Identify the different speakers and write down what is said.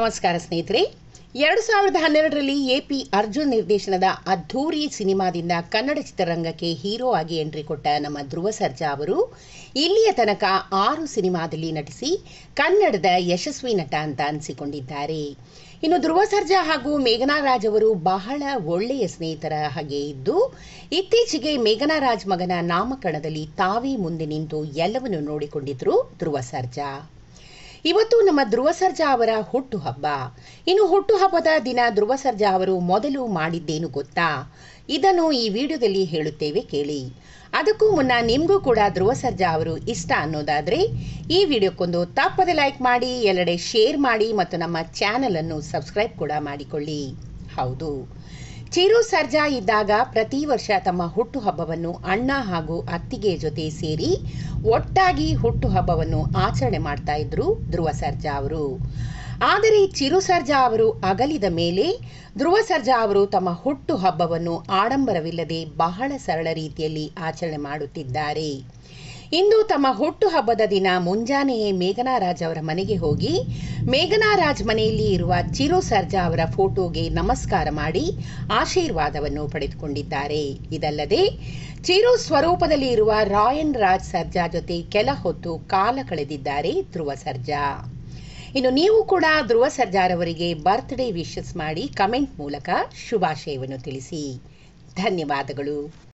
Speaker 1: ನಮಸ್ಕಾರ ಸ್ನೇಹಿತರೆ ಎರಡು ಸಾವಿರದ ಹನ್ನೆರಡರಲ್ಲಿ ಎಪಿ ಅರ್ಜುನ್ ನಿರ್ದೇಶನದ ಅದ್ಧೂರಿ ಸಿನಿಮಾದಿಂದ ಕನ್ನಡ ಚಿತ್ರರಂಗಕ್ಕೆ ಹೀರೋ ಆಗಿ ಎಂಟ್ರಿ ಕೊಟ್ಟ ನಮ್ಮ ಧ್ರುವ ಸರ್ಜಾ ಅವರು ಇಲ್ಲಿಯ ತನಕ ಆರು ಸಿನಿಮಾದಲ್ಲಿ ನಟಿಸಿ ಕನ್ನಡದ ಯಶಸ್ವಿ ನಟ ಅಂತ ಅನಿಸಿಕೊಂಡಿದ್ದಾರೆ ಇನ್ನು ಧ್ರುವ ಸರ್ಜಾ ಹಾಗೂ ಮೇಘನಾ ರಾಜ್ ಅವರು ಬಹಳ ಒಳ್ಳೆಯ ಸ್ನೇಹಿತರ ಹಾಗೆ ಇದ್ದು ಇತ್ತೀಚೆಗೆ ಮೇಘನಾ ರಾಜ್ ಮಗನ ನಾಮಕರಣದಲ್ಲಿ ತಾವೇ ಮುಂದೆ ನಿಂತು ಎಲ್ಲವನ್ನು ನೋಡಿಕೊಂಡಿದ್ರು ಧ್ರುವ ಸರ್ಜಾ ಇವತ್ತು ನಮ್ಮ ಧ್ರುವ ಸರ್ಜಾ ಅವರ ಹುಟ್ಟುಹಬ್ಬ ಇನ್ನು ಹುಟ್ಟುಹಬ್ಬದ ದಿನ ಧ್ರುವ ಸರ್ಜಾ ಅವರು ಮೊದಲು ಮಾಡಿದ್ದೇನು ಗೊತ್ತಾ ಇದನ್ನು ಈ ವಿಡಿಯೋದಲ್ಲಿ ಹೇಳುತ್ತೇವೆ ಕೇಳಿ ಅದಕ್ಕೂ ಮುನ್ನ ನಿಮಗೂ ಕೂಡ ಧ್ರುವ ಸರ್ಜಾ ಅವರು ಇಷ್ಟ ಅನ್ನೋದಾದರೆ ಈ ವಿಡಿಯೋಕ್ಕೊಂದು ತಪ್ಪದೆ ಲೈಕ್ ಮಾಡಿ ಎಲ್ಲೆಡೆ ಶೇರ್ ಮಾಡಿ ಮತ್ತು ನಮ್ಮ ಚಾನಲ್ ಅನ್ನು ಸಬ್ಸ್ಕ್ರೈಬ್ ಕೂಡ ಮಾಡಿಕೊಳ್ಳಿ ಹೌದು ಚಿರು ಸರ್ಜಾ ಇದ್ದಾಗ ಪ್ರತಿ ವರ್ಷ ತಮ್ಮ ಹುಟ್ಟುಹಬ್ಬವನ್ನು ಅಣ್ಣ ಹಾಗೂ ಅತ್ತಿಗೆ ಜೊತೆ ಸೇರಿ ಒಟ್ಟಾಗಿ ಹುಟ್ಟುಹಬ್ಬವನ್ನು ಆಚರಣೆ ಮಾಡ್ತಾ ಇದ್ರು ಧ್ರುವ ಸರ್ಜಾ ಅವರು ಆದರೆ ಚಿರು ಸರ್ಜಾ ಅವರು ಅಗಲಿದ ಮೇಲೆ ಧ್ರುವ ಸರ್ಜಾ ಅವರು ತಮ್ಮ ಹುಟ್ಟುಹಬ್ಬವನ್ನು ಆಡಂಬರವಿಲ್ಲದೆ ಬಹಳ ಸರಳ ರೀತಿಯಲ್ಲಿ ಆಚರಣೆ ಮಾಡುತ್ತಿದ್ದಾರೆ ಇಂದು ತಮ್ಮ ಹುಟ್ಟುಹಬ್ಬದ ದಿನ ಮುಂಜಾನೆಯೇ ಮೇಘನಾ ರಾಜ್ ಅವರ ಮನೆಗೆ ಹೋಗಿ ಮೇಘನಾ ರಾಜ್ ಮನೆಯಲ್ಲಿ ಇರುವ ಚಿರು ಸರ್ಜಾ ಅವರ ಫೋಟೋಗೆ ನಮಸ್ಕಾರ ಮಾಡಿ ಆಶೀರ್ವಾದವನ್ನು ಪಡೆದುಕೊಂಡಿದ್ದಾರೆ ಇದಲ್ಲದೆ ಚಿರು ಸ್ವರೂಪದಲ್ಲಿ ಇರುವ ರಾಯನ್ ರಾಜ್ ಸರ್ಜಾ ಜೊತೆ ಕೆಲ ಹೊತ್ತು ಕಾಲ ಕಳೆದಿದ್ದಾರೆ ಧ್ರುವ ಸರ್ಜಾ ಇನ್ನು ನೀವು ಕೂಡ ಧ್ರುವ ಸರ್ಜಾರವರಿಗೆ ಬರ್ತ್ಡೇ ವಿಶಸ್ ಮಾಡಿ ಕಮೆಂಟ್ ಮೂಲಕ ಶುಭಾಶಯವನ್ನು ತಿಳಿಸಿ ಧನ್ಯವಾದಗಳು